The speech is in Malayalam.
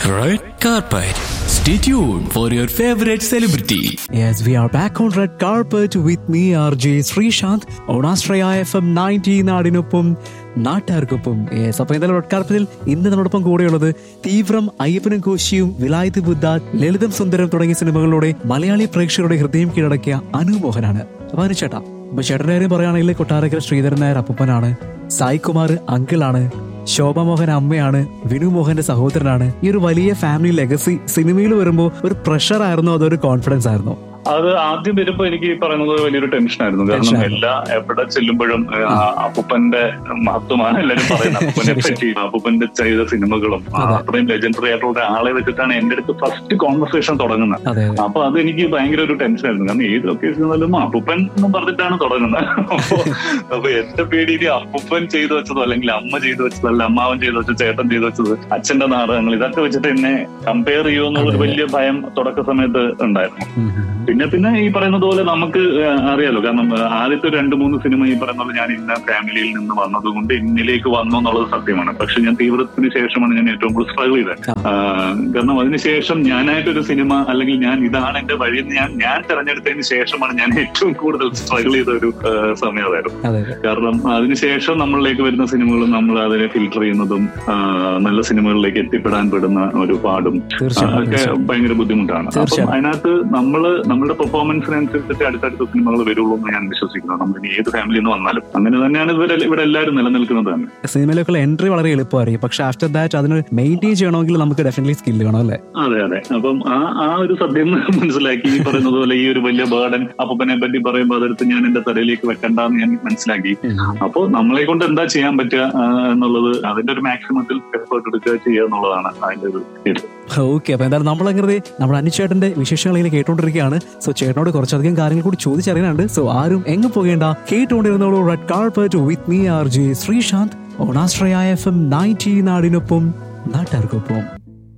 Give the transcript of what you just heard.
Red carpet. Stay tuned for your favorite celebrity. Yes, we are back on red carpet with me, RJ Srishant, on Astraya FM 90 നാടിനൊപ്പം നാട്ടുകാർക്കൊപ്പം യെസ് അപ്പൊ എന്തായാലും റെഡ് കാർപ്പറ്റിൽ ഇന്ന് നമ്മളോടൊപ്പം കൂടെയുള്ളത് തീവ്രം അയ്യപ്പനും കോശിയും വിലായത്ത് ബുദ്ധ ലളിതം സുന്ദരം തുടങ്ങിയ സിനിമകളിലൂടെ മലയാളി പ്രേക്ഷകരുടെ ഹൃദയം കീഴടക്കിയ അനു മോഹനാണ് അപ്പൊ അനു ചേട്ടാ അപ്പൊ ചേട്ടന്റെ കാര്യം പറയുകയാണെങ്കിൽ കൊട്ടാരക്കര ശ്രീധരൻ നായർ അപ്പൂപ്പനാണ് സായ് കുമാർ അങ്കിളാണ് ശോഭ മോഹൻ അമ്മയാണ് വിനു മോഹന്റെ സഹോദരനാണ് ഈ ഒരു വലിയ ഫാമിലി ലെഗസി സിനിമയിൽ വരുമ്പോൾ ഒരു പ്രഷർ ആയിരുന്നോ അതൊരു കോൺഫിഡൻസ് ആയിരുന്നോ അത് ആദ്യം വരുമ്പോ എനിക്ക് ഈ പറയുന്നത് വലിയൊരു ടെൻഷനായിരുന്നു കാരണം ടെൻഷനായിരുന്നു. എല്ലാ എവിടെ ചെല്ലുമ്പോഴും ആ, അപ്പൂപ്പന്റെ മഹത്വമാണ് എല്ലാരും പറയുന്നത് അപ്പൂപ്പനെ ശരി, ശരി. പറ്റി അപ്പൂപ്പന്റെ ചെയ്ത സിനിമകളും ആ, അതെ. അത്രയും ലെജൻഡറി ആയിട്ടുള്ള ആളെ വെച്ചിട്ടാണ് എന്റെ അടുത്ത് ഫസ്റ്റ് കോൺവെർസേഷൻ തുടങ്ങുന്നത് അതെ അതെ അപ്പൊ അത് എനിക്ക് ഭയങ്കര ഒരു ടെൻഷൻ ആയിരുന്നു കാരണം ഏത് ഒക്കേഷനിലും അപ്പൂപ്പൻ എന്നും പറഞ്ഞിട്ടാണ് തുടങ്ങുന്നത് അപ്പൊ അപ്പൊ എന്റെ പേടി ഇനി അപ്പൂപ്പൻ ചെയ്തു വെച്ചതോ അല്ലെങ്കിൽ അമ്മ ചെയ്തു വെച്ചതോ അല്ല അമ്മാവൻ ചെയ്തു വെച്ചത് ചേട്ടൻ ചെയ്തു വെച്ചത് അച്ഛന്റെ നാടകങ്ങൾ ഇതൊക്കെ വെച്ചിട്ട് എന്നെ കമ്പയർ ചെയ്യുമോ എന്നുള്ളൊരു അതെ. വലിയ ഭയം തുടക്ക സമയത്ത് ഉണ്ടായിരുന്നു ഉം, ഉം, ഉം. പിന്നെ പിന്നെ ഈ പറയുന്നത് പോലെ നമുക്ക് ആ, അറിയാലോ കാരണം ആ, ആദ്യത്തെ ഒരു രണ്ട് മൂന്ന് സിനിമ ഈ പറയുന്ന പോലെ ഞാൻ ഇന്ന ഫാമിലിയിൽ നിന്ന് വന്നതുകൊണ്ട് ഇന്നിലേക്ക് വന്നു എന്നുള്ളത് സത്യമാണ് പക്ഷെ ഞാൻ തീവ്രത്തിന് ശേഷമാണ് ഞാൻ ഏറ്റവും കൂടുതൽ സ്ട്രഗിൾ ചെയ്തത് ആ, കാരണം അതിനുശേഷം ഞാനായിട്ടൊരു സിനിമ അല്ലെങ്കിൽ ഞാൻ ഇതാണ് എന്റെ വഴി എന്ന് ഞാൻ ഞാൻ തെരഞ്ഞെടുത്തതിന് ശേഷമാണ് ഞാൻ ഏറ്റവും കൂടുതൽ സ്ട്രഗിൾ ചെയ്ത ഒരു ആ, സമയം അതായിരുന്നു അതെ അതെ കാരണം അതിനുശേഷം നമ്മളിലേക്ക് വരുന്ന സിനിമകളും നമ്മൾ അതിനെ ഫിൽട്ടർ ചെയ്യുന്നതും ആ, നല്ല സിനിമകളിലേക്ക് എത്തിപ്പെടാൻ പെടുന്ന ഒരു പാടും തീർച്ചയായും, ഒക്കെ തീർച്ചയായും. ഭയങ്കര ബുദ്ധിമുട്ടാണ് അപ്പം തീർച്ചയായും. അതിനകത്ത് നമ്മള് നമ്മുടെ പെർഫോമൻസിനനുസരിച്ചിട്ട് അടുത്തടുത്ത സിനിമകൾ വരുള്ളൂ എന്ന് ഞാൻ വിശ്വസിക്കുന്നു നമ്മൾ ഇനി ഏത് ഫാമിലിയിൽ നിന്ന് വന്നാലും അങ്ങനെ തന്നെയാണ് ഇവരെ ഇവിടെ എല്ലാവരും നിലനിൽക്കുന്നത് തന്നെ സിനിമയിലേക്കുള്ള എൻട്രി വളരെ എളുപ്പമായിരിക്കും പക്ഷെ ആഫ്റ്റർ ദാറ്റ് അതിന് മെയിൻറ്റെയിൻ ചെയ്യണമെങ്കിൽ നമുക്ക് ഡെഫിനറ്റ്ലി സ്കില്ല് വേണം അല്ലേ അതെ അതെ അപ്പം ആ ആ ഒരു സത്യം മനസ്സിലാക്കി ഈ പറയുന്നത് പോലെ ഈ ഒരു വലിയ ബേർഡൻ അപ്പനെ പറ്റി പറയുമ്പോൾ അതെടുത്ത് ഞാൻ എന്റെ തലയിലേക്ക് വെക്കണ്ടെന്ന് ഞാൻ മനസ്സിലാക്കി അപ്പോൾ നമ്മളെ കൊണ്ട് എന്താ ചെയ്യാൻ പറ്റുക ആ, എന്നുള്ളത് അതിന്റെ ഒരു മാക്സിമത്തിൽ എഫേർട്ട് എടുക്കുക ചെയ്യുക എന്നുള്ളതാണ് അതിന്റെ ഒരു ഇത് ഓക്കെ അപ്പൊ എന്തായാലും നമ്മളങ്ങനെ നമ്മുടെ അനുചേട്ടന്റെ വിശേഷങ്ങൾ ഇങ്ങനെ കേട്ടോണ്ടിരിക്കുകയാണ് സോ ചേട്ടനോട് കുറച്ചധികം കാര്യങ്ങൾ കൂടി ചോദിച്ചറിയാനുണ്ട് സോ ആരും എങ്ങും പോകേണ്ട കേട്ടോണ്ടിരുന്നോളൂ red carpet with me R J Sreesanth ഓണാശ്രയ എഫ് എം നയൻറ്റി നാടിനൊപ്പം നാട്ടുകാർക്കൊപ്പം